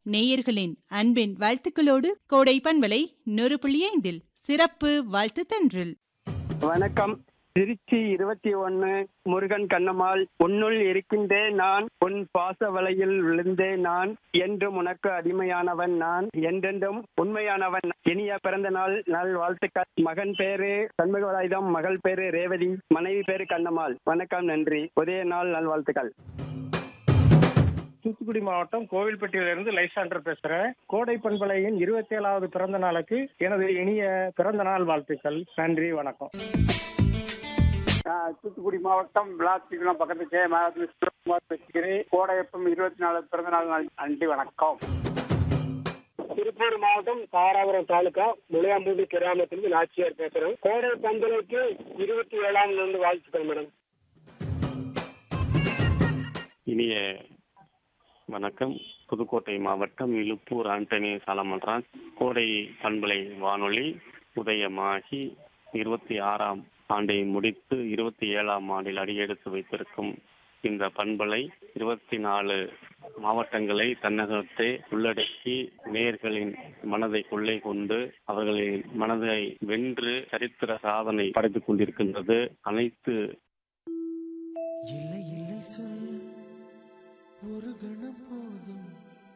நேயர்களின் அன்பின் வாழ்த்துக்களோடு கோடை பண்பலை நூறு புள்ளி ஐந்தில் சிறப்பு வாழ்த்து தன்றில் வணக்கம் திருச்சி இருபத்தி ஒன்னு முருகன் கண்ணம்மாள் உன்னுள் இருக்கின்றேன் நான் உன் பாச வலையில் விழுந்தேன் நான் என்றும் உனக்கு அடிமையானவன் நான் என்றென்றும் உண்மையானவன் இனிய பிறந்த நாள் நல் வாழ்த்துக்கள் மகன் பேரு சண்முகவராயுதம் மகள் பேரு ரேவதி மனைவி பேரு கண்ணம்மாள் வணக்கம் நன்றி உதய நாள் நல்வாழ்த்துக்கள் தூத்துக்குடி மாவட்டம் கோவில்பட்டியிலிருந்து லைசாண்டர் பேசுறேன் கோடை பண்பலையின் இருபத்தி ஏழாவது பிறந்த நாளுக்கு எனது இனிய பிறந்த நாள் வாழ்த்துக்கள் நன்றி வணக்கம் தூத்துக்குடி மாவட்டம் விளாத்திக்குளம் பக்கத்து கே மாவட்டத்தில் சிவகுமார் பேசுகிறேன் கோடையப்பம் இருபத்தி நாலு பிறந்த நாள் நல்- நன்றி வணக்கம் திருப்பூர் மாவட்டம் தாராபுரம் தாலுகா முளையாம்பூடி கிராமத்திலிருந்து நாச்சியார் பேசுறேன் கோடை பந்தலுக்கு இருபத்தி ஏழாம் இருந்து வாழ்த்துக்கள் மேடம் இனிய வணக்கம் புதுக்கோட்டை மாவட்டம் இலுப்பூர் ஆண்டனி சாலமன்றான் கோடை பண்பலை வானொலி உதயமாகி இருபத்தி ஆறாம் ஆண்டை முடித்து இருபத்தி ஏழாம் ஆண்டில் அடியெடுத்து வைத்திருக்கும் இந்த பண்பலை இருபத்தி நாலு மாவட்டங்களை தன்னகத்தே உள்ளடக்கி நேயர்களின் மனதை கொள்ளை கொண்டு அவர்களின் மனதை வென்று சரித்திர சாதனை படைத்துக் கொண்டிருக்கின்றது அனைத்து இல்லை இல்லை சொல் ஒரு கணம் போதும்